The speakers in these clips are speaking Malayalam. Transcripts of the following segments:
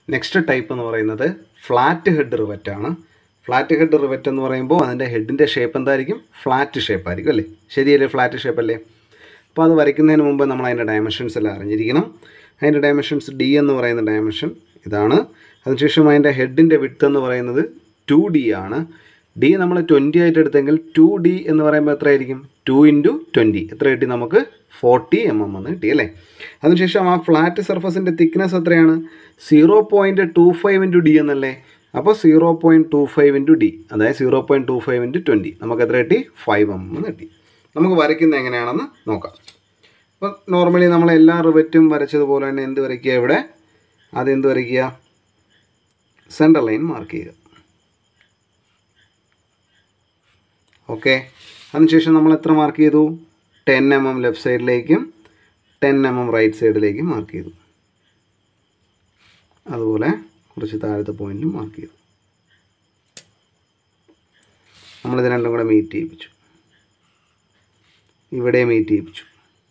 നെക്സ്റ്റ് ടൈപ്പ് എന്ന് പറയുന്നത് ഫ്ലാറ്റ് ഹെഡ് റിവറ്റ് ആണ് ഫ്ലാറ്റ് ഹെഡ് റിവറ്റ് എന്ന് പറയുമ്പോൾ അതിൻ്റെ ഹെഡിൻ്റെ ഷേപ്പ് എന്തായിരിക്കും ഫ്ലാറ്റ് ഷേപ്പ് ആയിരിക്കും അല്ലേ ശരിയല്ലേ ഫ്ലാറ്റ് ഷേപ്പ് അല്ലേ അപ്പോൾ അത് വരയ്ക്കുന്നതിന് മുമ്പ് നമ്മൾ അതിൻ്റെ ഡയമെൻഷൻസ് എല്ലാം അറിഞ്ഞിരിക്കണം അതിൻ്റെ ഡയമെൻഷൻസ് ഡി എന്ന് പറയുന്ന ഡയമെൻഷൻ ഇതാണ് അതിനുശേഷം അതിൻ്റെ ഹെഡിൻ്റെ വിട്ത് എന്ന് പറയുന്നത് ടു ഡി ആണ് ഡി നമ്മൾ ട്വൻറ്റി ആയിട്ട് എടുത്തെങ്കിൽ ടു ഡി എന്ന് പറയുമ്പോൾ എത്രയായിരിക്കും ടു ഇൻറ്റു ട്വൻറ്റി എത്ര കിട്ടി നമുക്ക് ഫോർട്ടി എം എം എന്ന് കിട്ടി അല്ലേ അതിനുശേഷം ആ ഫ്ലാറ്റ് സർഫസിൻ്റെ തിക്നെസ് എത്രയാണ് zero point two five into D എന്നല്ലേ അപ്പോൾ zero point two five into D അതായത് zero point two five into twenty നമുക്ക് എത്ര കിട്ടി ഫൈവ് എം എന്ന് കിട്ടി നമുക്ക് വരയ്ക്കുന്നത് എങ്ങനെയാണെന്ന് നോക്കാം അപ്പോൾ നോർമലി നമ്മൾ എല്ലാ റിവറ്റും വരച്ചതുപോലെ തന്നെ എന്ത് വരയ്ക്കുക ഇവിടെ ആദ്യം എന്ത് വരയ്ക്കുക സെൻറ്റർ ലൈൻ മാർക്ക് ചെയ്യുക ഓക്കെ അതിനുശേഷം നമ്മൾ എത്ര മാർക്ക് ചെയ്തു ടെൻ എം എം ലെഫ്റ്റ് സൈഡിലേക്കും ടെൻ എം എം റൈറ്റ് സൈഡിലേക്കും മാർക്ക് ചെയ്തു അതുപോലെ കുറച്ച് താഴത്തെ പോയിന്റിലും മാർക്ക് ചെയ്തു നമ്മളിത് രണ്ടും കൂടെ മീറ്റ് ചെയ്യിപ്പിച്ചു ഇവിടെ മീറ്റ് ചെയ്യിപ്പിച്ചു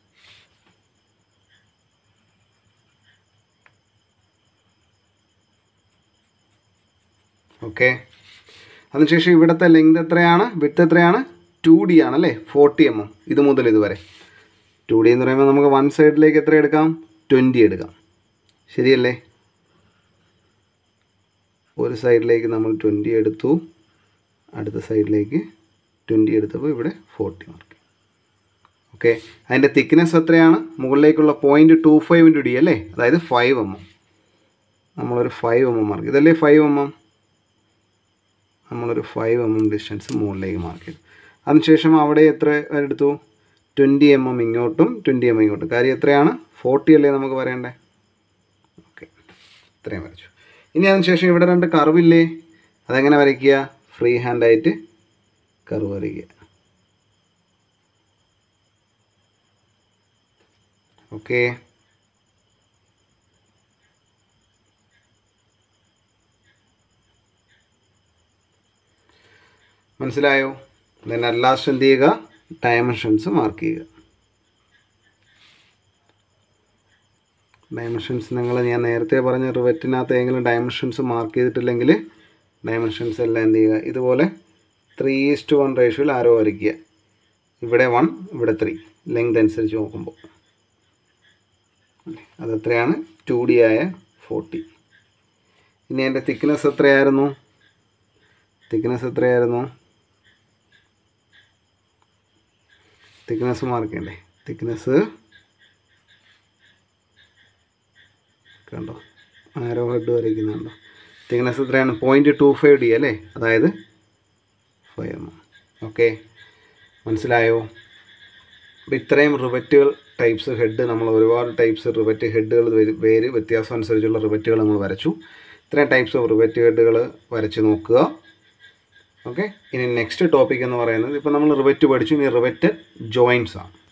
ഓക്കെ അതിനുശേഷം ഇവിടുത്തെ ലെങ്ത് എത്രയാണ് വിട്ട് എത്രയാണ് ടു ഡി ആണ് അല്ലേ ഫോർട്ടി എം എം ഇത് മുതൽ ഇതുവരെ ടു ഡി എന്ന് പറയുമ്പോൾ നമുക്ക് വൺ സൈഡിലേക്ക് എത്ര എടുക്കാം ട്വൻറ്റി എടുക്കാം ശരിയല്ലേ ഒരു സൈഡിലേക്ക് നമ്മൾ ട്വൻറ്റി എടുത്തു അടുത്ത സൈഡിലേക്ക് ട്വൻറ്റി എടുത്തപ്പോൾ ഇവിടെ ഫോർട്ടി മാർക്ക് ഓക്കെ അതിൻ്റെ തിക്നെസ് എത്രയാണ് മുകളിലേക്കുള്ള point two five into D അല്ലേ അതായത് ഫൈവ് എം എം നമ്മളൊരു ഫൈവ് എം എം മാർക്ക് ഇതല്ലേ ഫൈവ് എം എം നമ്മളൊരു ഫൈവ് എം എം ഡിസ്റ്റൻസ് മുകളിലേക്ക് മാർക്ക് ചെയ്തു അതിനുശേഷം അവിടെ എത്ര വരെ എടുത്തു ട്വൻറ്റി എം എം ഇങ്ങോട്ടും ട്വൻറ്റി എം ഇങ്ങോട്ടും കാര്യം എത്രയാണ് ഫോർട്ടി അല്ലേ നമുക്ക് പറയണ്ടേ ഓക്കെ ഇത്രയും വരച്ചു ഇനി അതിനുശേഷം ഇവിടെ രണ്ട് കർവില്ലേ അതെങ്ങനെ വരയ്ക്കുക ഫ്രീ ഹാൻഡായിട്ട് കർവ് വരയ്ക്കുക ഓക്കേ മനസ്സിലായോ ദെൻ ലാസ്റ്റ് എന്ത് ചെയ്യുക ഡയമെൻഷൻസ് മാർക്ക് ചെയ്യുക ഡയമെൻഷൻസ് നിങ്ങൾ ഞാൻ നേരത്തെ പറഞ്ഞ റിവറ്റിനകത്ത് ഏതെങ്കിലും ഡയമെൻഷൻസ് മാർക്ക് ചെയ്തിട്ടില്ലെങ്കിൽ ഡയമെൻഷൻസ് എല്ലാം എന്ത് ചെയ്യുക ഇതുപോലെ ത്രീ ഈസ്റ്റ് വൺ റേഷ്യോയിൽ ആരോ വരയ്ക്കുക ഇവിടെ വൺ ഇവിടെ ത്രീ ലെങ്ത് അനുസരിച്ച് നോക്കുമ്പോൾ അതെത്രയാണ് ടു ഡി ആയ ഫോർട്ടി ഇനി എൻ്റെ തിക്നെസ് എത്രയായിരുന്നു തിക്നെസ് എത്രയായിരുന്നു തിക്നെസ് മാർക്ക് ചെയ്യണ്ടേ തിക്നെസ് കണ്ടോ ആരോ ഹെഡ് വരയ്ക്കുന്നുണ്ടോ തിക്നെസ് എത്രയാണ് പോയിൻറ്റ് ടു ഫൈവ് ഡി അല്ലേ അതായത് ഫൈവ് എം ഓക്കെ മനസ്സിലായോ അപ്പോൾ ഇത്രയും റിവറ്റുകൾ ടൈപ്സ് ഹെഡ് നമ്മൾ ഒരുപാട് ടൈപ്സ് റിവറ്റ് ഹെഡുകൾ പേര് വ്യത്യാസം അനുസരിച്ചുള്ള റിവറ്റുകൾ നമ്മൾ വരച്ചു ഇത്രയും ടൈപ്സ് ഓഫ് റിവറ്റ് ഹെഡുകൾ വരച്ച് നോക്കുക ഓക്കെ ഇനി നെക്സ്റ്റ് ടോപ്പിക് എന്ന് പറയുന്നത് ഇപ്പോൾ നമ്മൾ റിവറ്റ് പഠിച്ചു ഇനി റിവറ്റ് ജോയിൻസ് ആണ്